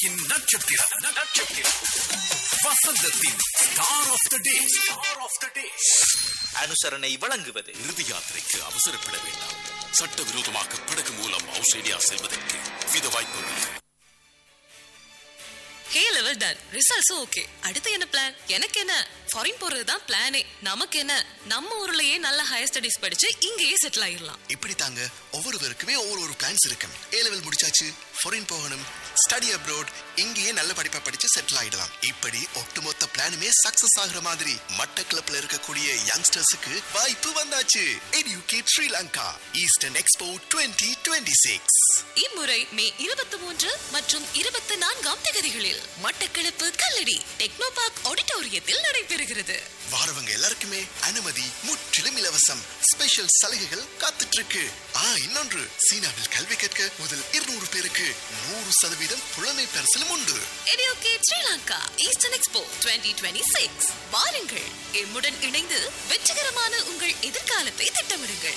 திரையுலகின் நட்சத்திரம் நட்சத்திரம் வசந்தத்தின் star of the day star of the day அனுசரணை வழங்குவது இறுதி யாத்திரைக்கு அவசரப்பட வேண்டாம் சட்டவிரோதமாக படகு மூலம் ஆஸ்திரேலியா செல்வதற்கு வித வாய்ப்புள்ளது ஹே லெவல் டன் ரிசல்ட்ஸும் ஓகே அடுத்து என்ன பிளான் எனக்கு என்ன ஃபாரின் போறது தான் பிளானே நமக்கு என்ன நம்ம ஊர்லயே நல்ல ஹையர் ஸ்டடிஸ் படிச்சு இங்கேயே செட்டில் ஆயிடலாம் இப்படி தாங்க ஒவ்வொருவருக்குமே ஒவ்வொரு ஒரு பிளான்ஸ் இருக்கும் ஏ லெவல் முடிச்சாச்சு ஃபாரின் போகணும் ஸ்டடி அப்ரோட் இங்கேயே நல்ல படிப்பை படிச்சு செட்டில் ஆயிடலாம் இப்படி ஒட்டுமொத்த பிளானுமே சக்சஸ் ஆகுற மாதிரி மட்டக்களப்ல இருக்கக்கூடிய யங்ஸ்டர்ஸுக்கு வாய்ப்பு வந்தாச்சு educate Sri Lanka eastern expo 2026 six இம்முறை மே இருபத்தி மூன்று மற்றும் இருபத்தி நான்காம் தேதிகளில் மட்டக்களப்பு கல்லடி டெக்னோ பார்க் ஆடிட்டோரியத்தில் நடைபெறுகிறது வாரவங்க எல்லாருக்குமே அனுமதி முற்றிலும் இலவசம் ஸ்பெஷல் சலுகைகள் காத்துட்டு இருக்கு ஆ இன்னொன்று சீனாவில் கல்வி கற்க முதல் இருநூறு பேருக்கு நூறு சதவீதம் புலமை பரிசிலும் உண்டு எடியோகேட் ஸ்ரீலங்கா ஈஸ்டர்ன் எக்ஸ்போ 2026 வாருங்கள் எம்முடன் இணைந்து வெற்றிகரமான உங்கள் எதிர்காலத்தை திட்டமிடுங்கள்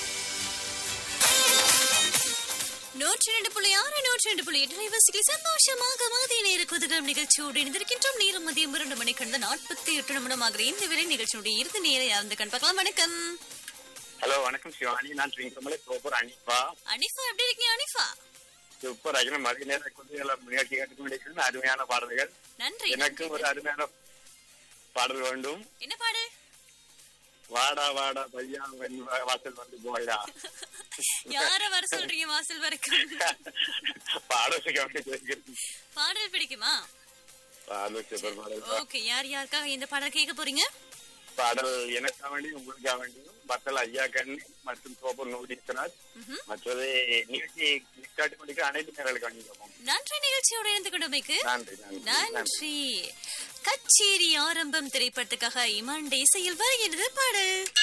நூற்றி ரெண்டு புள்ளி ஆறு நூற்றி ரெண்டு புள்ளி எட்டு நிவர்சிகள் சந்தோஷமாக மதிய நேர குதுகம் நிகழ்ச்சியோடு இணைந்திருக்கின்றோம் நேரம் மதியம் இரண்டு மணி கடந்த நாற்பத்தி எட்டு நிமிடமாகிற இந்த வேலை நிகழ்ச்சியுடைய இறுதி நேரம் யாருந்து கண் பார்க்கலாம் வணக்கம் ஹலோ வணக்கம் சிவானி நான் ட்ரிங்கமலை சூப்பர் அனிஃபா அனிஃபா எப்படி இருக்கீங்க அனிஃபா சூப்பர் அகில மதிய நேர குதிகளை நிகழ்ச்சி கேட்டுக்கொண்டிருக்கிறது அருமையான பாடல்கள் நன்றி எனக்கு நன்றி. ஒரு அருமையான பாடல் வேண்டும் என்ன பாடல் வாடா வாடா பையா வெண் வா- வாசல் வந்து போயா யார வர சொல்றீங்க வாசல் வரைக்கும் பாடலுக்கு அப்படி கேட்கிறது பாடல் பிடிக்குமா பாடல் சூப்பர் பாடல் ஓகே யார் யாருக்காக இந்த பாடல் கேட்க போறீங்க பாடல் எனக்காக வேண்டியும் உங்களுக்காக வேண்டியும் மக்கள் ஐயா கண்ணி மற்றும் சோப்பர் நூடிஸ்வராஜ் மற்றது நிகழ்ச்சி காட்டி கொண்டிருக்கிற அனைத்து நேர்களுக்கு வேண்டியிருக்கோம் நன்றி நிகழ்ச்சியோடு இணைந்து கொண்டமைக்கு நன்றி நன்றி நன்றி நன்றி கச்சேரி ஆரம்பம் திரைப்படத்துக்காக இமான் இசையில் வருகிறது பாடல்